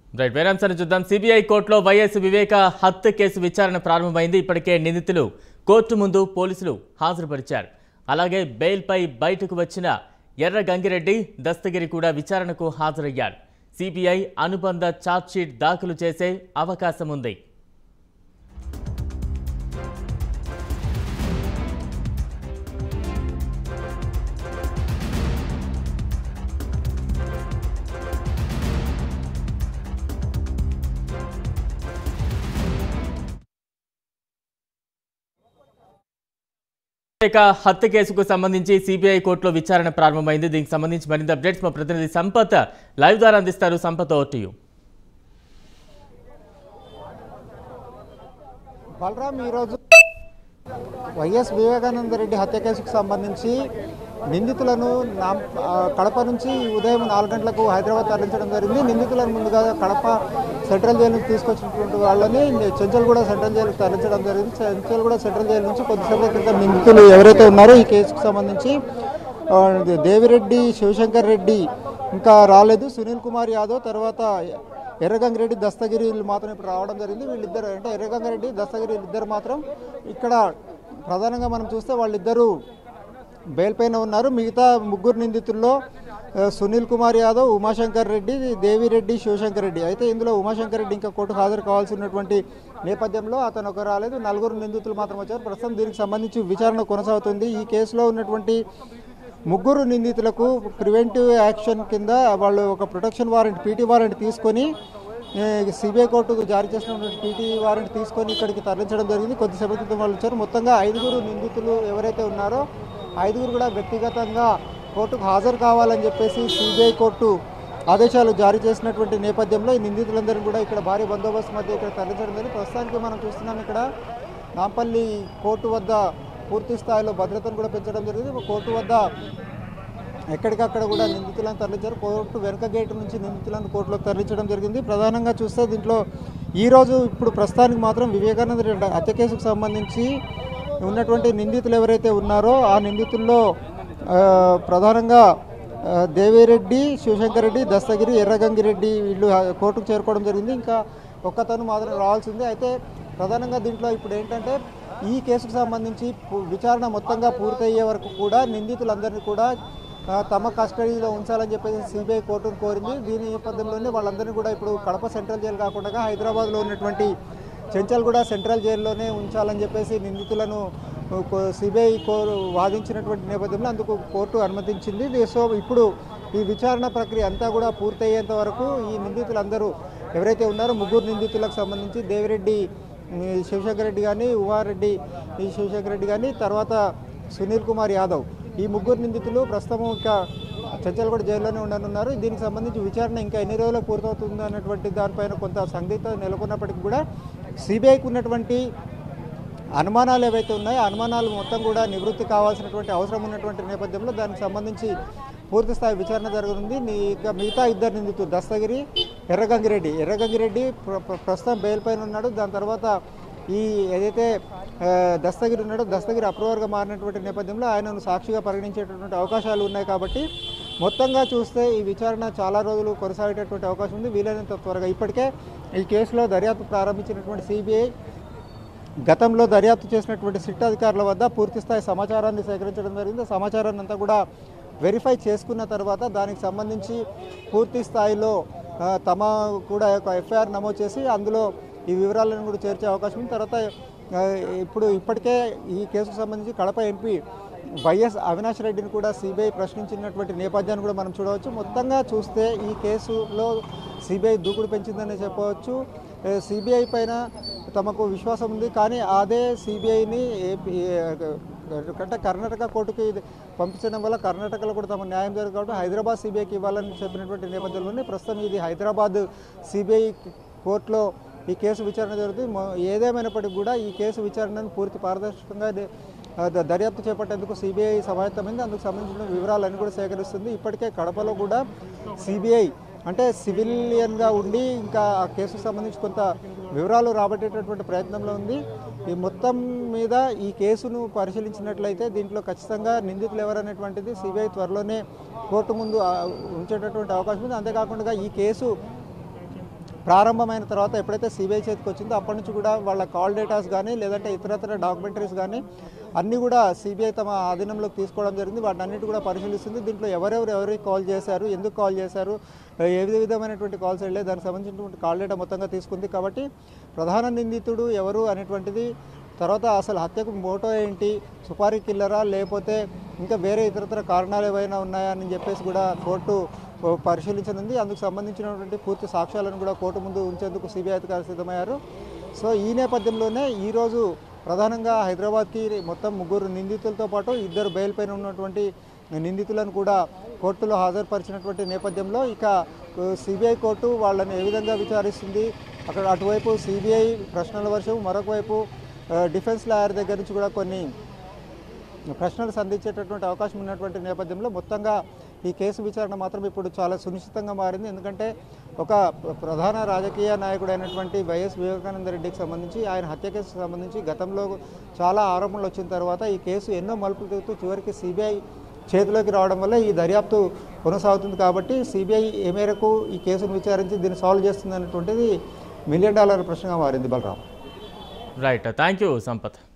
right వేరాంశాన్ని చూద్దాం CBI కోర్టులో YS వివేక హత్య కేసు విచారణ ప్రారంభమైంది ఇప్పటికే నిందితులు కోర్టు ముందు పోలీసులు హాజరుపరిచారు అలాగే బెయిల్పై బయటకు వచ్చిన ఎర్ర గంగిరెడ్డి దస్తగిరి కూడా విచారణకు హాజరయ్యారు సిబిఐ అనుబంధ ఛార్జ్షీట్ దాఖలు చేసే అవకాశం ఉంది వివేక హత్య కేసుకు సంబంధించి సిబిఐ కోర్టులో విచారణ ప్రారంభమైంది దీనికి సంబంధించి మరింత అప్డేట్స్ మా ప్రతినిధి సంపత్ లైవ్ ద్వారా అందిస్తారు Sampath over to you Balaram ఈరోజు వైఎస్ వివేకానంద రెడ్డి హత్య కేసుకు సంబంధించి నిందితులను నాం- ఆ, కడప నుంచి ఉదయం నాలుగు గంటలకు హైదరాబాద్ తరలించడం జరిగింది నిందితులను ముందుగా కడప సెంట్రల్ జైలు నుంచి తీసుకొచ్చినటువంటి వాళ్ళని చెంచల్గూడ సెంట్రల్ జైలుకు తరలించడం జరిగింది చెంచల్గూడ సెంట్రల్ జైలు నుంచి కొద్దిసేపటి క్రితం నిందితులు ఎవరైతే ఉన్నారో ఈ కేసుకు సంబంధించి ఆ, దేవిరెడ్డి శివశంకర్ రెడ్డి ఇంకా రాలేదు సునీల్ కుమార్ యాదవ్ తర్వాత ఎర్రగంగిరెడ్డి దస్తగిరి వీళ్ళు మాత్రం ఇప్పుడు రావడం జరిగింది వీళ్ళిద్దరు అంటే ఎర్రగంగిరెడ్డి దస్తగిరి ఇద్దరు మాత్రం ఇక్కడ ప్రధానంగా మనం చూస్తే వాళ్ళిద్దరూ బెయిల్ పైన ఉన్నారు మిగతా ముగ్గురు నిందితుల్లో ఆ, సునీల్ కుమార్ యాదవ్ ఉమాశంకర్ రెడ్డి దేవిరెడ్డి శివశంకర్ రెడ్డి అయితే ఇందులో ఉమాశంకర్ రెడ్డి ఇంకా కోర్టు హాజరు కావాల్సి ఉన్నటువంటి నేపథ్యంలో అతను ఒక రాలేదు నలుగురు నిందితులు మాత్రం వచ్చారు ప్రస్తుతం దీనికి సంబంధించి విచారణ కొనసాగుతుంది ఈ కేసులో ఉన్నటువంటి ముగ్గురు నిందితులకు ప్రివెంటివ్ యాక్షన్ కింద వాళ్ళు ఒక ప్రొటెక్షన్ వారెంట్ పీటీ వారెంట్ తీసుకొని సిబిఐ కోర్టుకు జారీ చేసినటువంటి పీటీ వారెంట్ తీసుకొని ఇక్కడికి తరలించడం జరిగింది కొద్దిసేపటి క్రితం వాళ్ళు వచ్చారు మొత్తంగా ఐదుగురు నిందితులు ఎవరైతే ఉన్నారో ఐదుగురు కూడా వ్యక్తిగతంగా కోర్టుకు హాజరు కావాలని చెప్పేసి సిబిఐ కోర్టు ఆదేశాలు జారీ చేసినటువంటి నేపథ్యంలో ఈ నిందితులందరినీ కూడా ఇక్కడ భారీ బందోబస్తు మధ్య ఇక్కడ తరలించడం జరిగింది ప్రస్తుతానికి మనం చూస్తున్నాం ఇక్కడ నాంపల్లి కోర్టు వద్ద పూర్తి స్థాయిలో భద్రతను కూడా పెంచడం జరిగింది కోర్టు వద్ద ఎక్కడికక్కడ కూడా నిందితులను తరలించారు కోర్టు వెనుక గేటు నుంచి నిందితులను కోర్టులోకి తరలించడం జరిగింది ప్రధానంగా చూస్తే దీంట్లో ఈరోజు ఇప్పుడు ప్రస్తుతానికి మాత్రం వివేకానంద రెడ్డి హత్య కేసుకు సంబంధించి ఉన్నటువంటి నిందితులు ఎవరైతే ఉన్నారో ఆ నిందితుల్లో ఆ, ప్రధానంగా ఆ, దేవిరెడ్డి శివశంకర్ రెడ్డి దస్తగిరి ఎర్రగంగిరెడ్డి వీళ్ళు ఆ, కోర్టుకు చేరుకోవడం జరిగింది ఇంకా ఒక్కతను మాత్రం రావాల్సింది అయితే ప్రధానంగా దీంట్లో ఇప్పుడు ఏంటంటే ఈ కేసుకు సంబంధించి పు- విచారణ మొత్తంగా పూర్తయ్యే వరకు కూడా నిందితులందరినీ కూడా ఆ, తమ కస్టడీలో ఉంచాలని చెప్పేసి సిబిఐ కోర్టును కోరింది దీని నేపథ్యంలోనే వాళ్ళందరినీ కూడా ఇప్పుడు కడప సెంట్రల్ జైలు కాకుండా హైదరాబాద్లో ఉన్నటువంటి చెంచల్గూడ సెంట్రల్ జైల్లోనే ఉంచాలని చెప్పేసి నిందితులను సిబిఐ కోరు వాదించినటువంటి నేపథ్యంలో అందుకు కోర్టు అనుమతించింది ది- సో ఇప్పుడు ఈ విచారణ ప్రక్రియ అంతా కూడా పూర్తయ్యేంత వరకు ఈ నిందితులందరూ ఎవరైతే ఉన్నారో ముగ్గురు నిందితులకు సంబంధించి దేవిరెడ్డి ఈ శివశంకర్ రెడ్డి కానీ ఉమారెడ్డి ఈ శివశంకర్ రెడ్డి కానీ తర్వాత సునీల్ కుమార్ యాదవ్ ఈ ముగ్గురు నిందితులు ప్రస్తుతం ఇంకా చంచల్గూడ జైల్లోనే ఉండనున్నారు దీనికి సంబంధించి విచారణ ఇంకా ఎన్ని రోజులకు పూర్తవుతుంది అన్నటువంటి దానిపైన కొంత సందిగ్ధత నెలకొన్నప్పటికీ కూడా సిబిఐకి ఉన్నటువంటి అనుమానాలు ఏవైతే ఉన్నాయో ఆ అనుమానాలు మొత్తం కూడా నివృత్తి కావాల్సినటువంటి అవసరం ఉన్నటువంటి నేపథ్యంలో దానికి సంబంధించి పూర్తి స్థాయి విచారణ జరగనుంది నీ- ఇక మిగతా ఇద్దరు నిందితులు దస్తగిరి ఎర్రగంగిరెడ్డి ఎర్రగంగిరెడ్డి ప్ర- ప్ర- ప్రస్తుతం బెయిల్ పైన ఉన్నాడు దాని తర్వాత ఈ ఏదైతే ఆ, దస్తగిరి ఉన్నాడో దస్తగిరి అప్రూవర్గా మారినటువంటి నేపథ్యంలో ఆయనను సాక్షిగా పరిగణించేటటువంటి అవకాశాలు ఉన్నాయి కాబట్టి మొత్తంగా చూస్తే ఈ విచారణ చాలా రోజులు కొనసాగేటటువంటి అవకాశం ఉంది వీలైనంత త్వరగా ఇప్పటికే ఈ కేసులో దర్యాప్తు ప్రారంభించినటువంటి సిబిఐ గతంలో దర్యాప్తు చేసినటువంటి సిట్ అధికారుల వద్ద పూర్తి స్థాయి సమాచారాన్ని సేకరించడం జరిగింది ఆ సమాచారాన్ని అంతా కూడా వెరిఫై చేసుకున్న తర్వాత దానికి సంబంధించి పూర్తి స్థాయిలో ఆ, తమ కూడా ఒక ఎఫ్ఐఆర్ నమోదు చేసి అందులో ఈ వివరాలను కూడా చేర్చే అవకాశం ఉంది తర్వాత ఆ, ఇప్పుడు ఇప్పటికే ఈ కేసుకు సంబంధించి కడప ఎంపీ వైఎస్ అవినాష్ రెడ్డిని కూడా సిబిఐ ప్రశ్నించినటువంటి నేపథ్యాన్ని కూడా మనం చూడవచ్చు మొత్తంగా చూస్తే ఈ కేసులో సిబిఐ దూకుడు పెంచిందని చెప్పవచ్చు సిబిఐ పైన తమకు విశ్వాసం ఉంది కానీ అదే సిబిఐని ఏపీ అంటే కర్ణాటక కోర్టుకి ఇది పంపించడం వల్ల కర్ణాటకలో కూడా తమ న్యాయం జరగదు కాబట్టి హైదరాబాద్ సిబిఐకి ఇవ్వాలని చెప్పినటువంటి నేపథ్యంలోనే ప్రస్తుతం ఇది హైదరాబాద్ సిబిఐ కోర్టులో ఈ కేసు విచారణ జరుగుతుంది మొ- ఏదేమైనప్పటికీ కూడా ఈ కేసు విచారణను పూర్తి పారదర్శకంగా ది- ఆ, ద- దర్యాప్తు చేపట్టేందుకు సిబిఐ సమాయత్తమైంది అందుకు సంబంధించిన వివరాలన్నీ కూడా సేకరిస్తుంది ఇప్పటికే కడపలో కూడా సిబిఐ అంటే సివిలియన్గా ఉండి ఇంకా ఆ కేసుకు సంబంధించి కొంత వివరాలు రాబట్టేటటువంటి ప్రయత్నంలో ఉంది ఈ మొత్తం మీద ఈ కేసును పరిశీలించినట్లయితే దీంట్లో ఖచ్చితంగా నిందితులు ఎవరనేటువంటిది సిబిఐ త్వరలోనే కోర్టు ముందు ఆ, ఉంచేటటువంటి అవకాశం ఉంది అంతేకాకుండా ఈ కేసు ప్రారంభమైన తర్వాత ఎప్పుడైతే సిబిఐ చేతికి వచ్చిందో అప్పటి నుంచి కూడా వాళ్ళ కాల్ డేటాస్ కానీ లేదంటే ఇతరతర డాక్యుమెంటరీస్ కానీ అన్నీ కూడా సిబిఐ తమ ఆధీనంలోకి తీసుకోవడం జరిగింది వాటిని అన్నిటి కూడా పరిశీలిస్తుంది దీంట్లో ఎవరెవరు ఎవరికి కాల్ చేశారు ఎందుకు కాల్ చేశారు ఏ విధమైనటువంటి కాల్స్ వెళ్ళే దానికి సంబంధించినటువంటి కాల్ డేటా మొత్తంగా తీసుకుంది కాబట్టి ప్రధాన నిందితుడు ఎవరు అనేటువంటిది తర్వాత అసలు హత్యకు మోటో ఏంటి సుపారీ కిల్లరా లేకపోతే ఇంకా వేరే ఇతరతర కారణాలు ఏవైనా ఉన్నాయా అని చెప్పేసి కూడా కోర్టు పరిశీలించనుంది అందుకు సంబంధించినటువంటి పూర్తి సాక్ష్యాలను కూడా కోర్టు ముందు ఉంచేందుకు సిబిఐ అధికారులు సిద్ధమయ్యారు సో ఈ నేపథ్యంలోనే ఈరోజు ప్రధానంగా హైదరాబాద్కి మొత్తం ముగ్గురు నిందితులతో పాటు ఇద్దరు బెయిల్ పైన ఉన్నటువంటి నిందితులను కూడా కోర్టులో హాజరుపరిచినటువంటి నేపథ్యంలో ఇక సిబిఐ కోర్టు వాళ్ళని ఏ విధంగా విచారిస్తుంది అక్కడ అటువైపు సిబిఐ ప్రశ్నల వర్షం మరొక వైపు ఆ, డిఫెన్స్ లాయర్ దగ్గర నుంచి కూడా కొన్ని ప్రశ్నలు సంధించేటటువంటి అవకాశం ఉన్నటువంటి నేపథ్యంలో మొత్తంగా ఈ కేసు విచారణ మాత్రం ఇప్పుడు చాలా సునిశ్చితంగా మారింది ఎందుకంటే ఒక ప్రధాన రాజకీయ నాయకుడైనటువంటి వైఎస్ వివేకానంద రెడ్డికి సంబంధించి ఆయన హత్య కేసుకు సంబంధించి గతంలో చాలా ఆరోపణలు వచ్చిన తర్వాత ఈ కేసు ఎన్నో మలుపులు తిరుగుతూ చివరికి సిబిఐ చేతిలోకి రావడం వల్ల ఈ దర్యాప్తు కొనసాగుతుంది కాబట్టి సిబిఐ ఏ మేరకు ఈ కేసును విచారించి దీన్ని సాల్వ్ చేస్తుంది అనేటువంటిది మిలియన్ డాలర్ ప్రశ్నగా మారింది Balaram right thank you Sampath